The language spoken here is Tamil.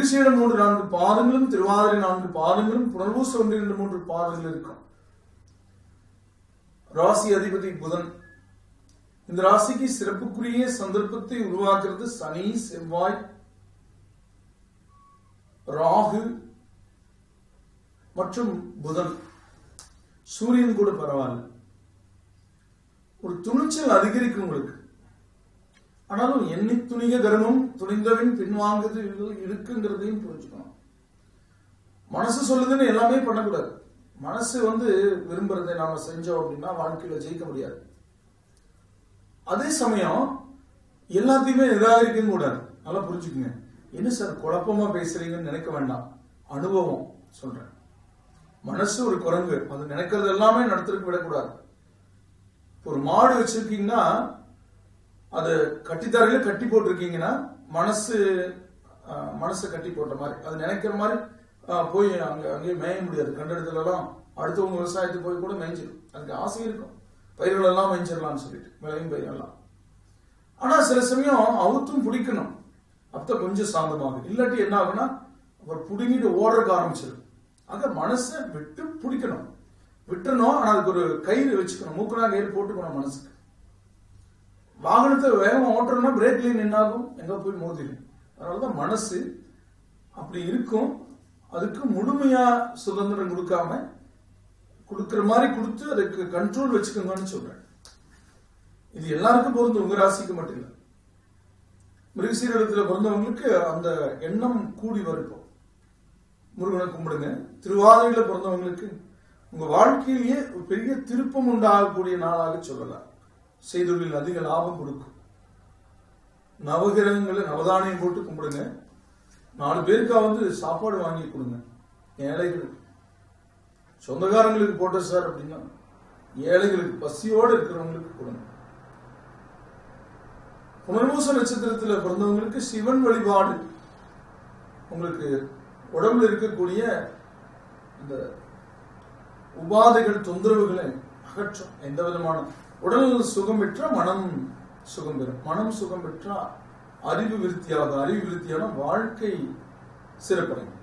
மிருகசீடம் மூன்று நான்கு பாதங்களும் திருவாதிரை நான்கு பாதங்களும் புனர்வூச ஒன்று இரண்டு மூன்று பாதங்கள் இருக்கும் ராசி அதிபதி புதன் இந்த ராசிக்கு சிறப்புக்குரிய சந்தர்ப்பத்தை உருவாக்குறது சனி செவ்வாய் ராகு மற்றும் புதன் சூரியன் கூட பரவாயில்ல ஒரு துணிச்சல் அதிகரிக்கும் உங்களுக்கு ஆனாலும் எண்ணி துணிக கர்மம் துணிந்தவன் பின்வாங்குது இருக்குங்கிறதையும் புரிஞ்சுக்கணும் மனசு சொல்லுதுன்னு எல்லாமே பண்ணக்கூடாது மனசு வந்து விரும்புறதை நாம செஞ்சோம் அப்படின்னா வாழ்க்கையில ஜெயிக்க முடியாது அதே சமயம் எல்லாத்தையுமே நிராகரிக்கவும் கூடாது நல்லா புரிஞ்சுக்குங்க என்ன சார் குழப்பமா பேசுறீங்கன்னு நினைக்க வேண்டாம் அனுபவம் சொல்றேன் மனசு ஒரு குரங்கு அது நினைக்கிறது எல்லாமே நடத்திருக்க விடக்கூடாது ஒரு மாடு வச்சிருக்கீங்கன்னா அது கட்டித்தரையில கட்டி போட்டிருக்கீங்கன்னா மனசு அஹ், மனசை கட்டி போட்ட மாதிரி அது நினைக்கிற மாதிரி அஹ், போய் அங்க அங்கேயே மேய முடியாது கண்ட இடத்துல எல்லாம் அடுத்தவங்க விவசாயத்துக்கு போய் கூட மேய்ஞ்சிடும் அதுக்கு ஆசை இருக்கும் பயிர்கள் எல்லாம் மேய்ஞ்சிடலாம்னு சொல்லிட்டு விளையும் பயிர் எல்லாம் ஆனா சில சமயம் அவுத்தும் பிடிக்கணும் அப்பதான் கொஞ்சம் சாந்தமாகும் இல்லாட்டி என்ன ஆகும்னா அப்புறம் புடுங்கிட்டு ஓடுறதுக்கு ஆரம்பிச்சிடும் ஆக மனசை விட்டு பிடிக்கணும் விட்டுறணும் ஆனா அதுக்கு ஒரு கயிறு வச்சுக்கணும் மூக்கனா கயிறு போட்டுக்கணும் மனசுக்கு வாகனத்தை வேகமா ஓட்டுறோம்னா பிரேக்ல நின்னாகும் எங்க போய் மோதிடும் அதனாலதான் மனசு அப்படி இருக்கும் அதுக்கு முழுமையா சுதந்திரம் கொடுக்காம கொடுக்கிற மாதிரி கொடுத்து அதுக்கு கண்ட்ரோல் வச்சுக்கோங்கன்னு சொல்றேன் இது எல்லாருக்கும் பொருந்தும் உங்க ராசிக்கு மட்டும் இல்லை மிருகசீரகத்துல பிறந்தவங்களுக்கு அந்த எண்ணம் கூடி வருக்கும் முருகனை கும்பிடுங்க திருவாதிரையில பிறந்தவங்களுக்கு உங்க வாழ்க்கையிலேயே ஒரு பெரிய திருப்பம் உண்டாகக்கூடிய நாளாக சொல்லலாம் செய்தொழில் அதிக லாபம் கொடுக்கும் நவகிரகங்களை நவதானியம் போட்டு கும்பிடுங்க நாலு பேருக்கா வந்து சாப்பாடு வாங்கி கொடுங்க ஏழைகளுக்கு சொந்தக்காரங்களுக்கு போட்ட சார் அப்படின்னா ஏழைகளுக்கு பசியோடு இருக்கிறவங்களுக்கு கொடுங்க புனர்மூச நட்சத்திரத்துல பிறந்தவங்களுக்கு சிவன் வழிபாடு உங்களுக்கு உடம்புல இருக்கக்கூடிய இந்த உபாதைகள் தொந்தரவுகளை அகற்றும் எந்த விதமான உடல் சுகம் பெற்றா மனம் சுகம் பெறும் மனம் சுகம் பெற்றா அறிவு விருத்தியாக அறிவு விருத்தியான வாழ்க்கை சிறப்படையும்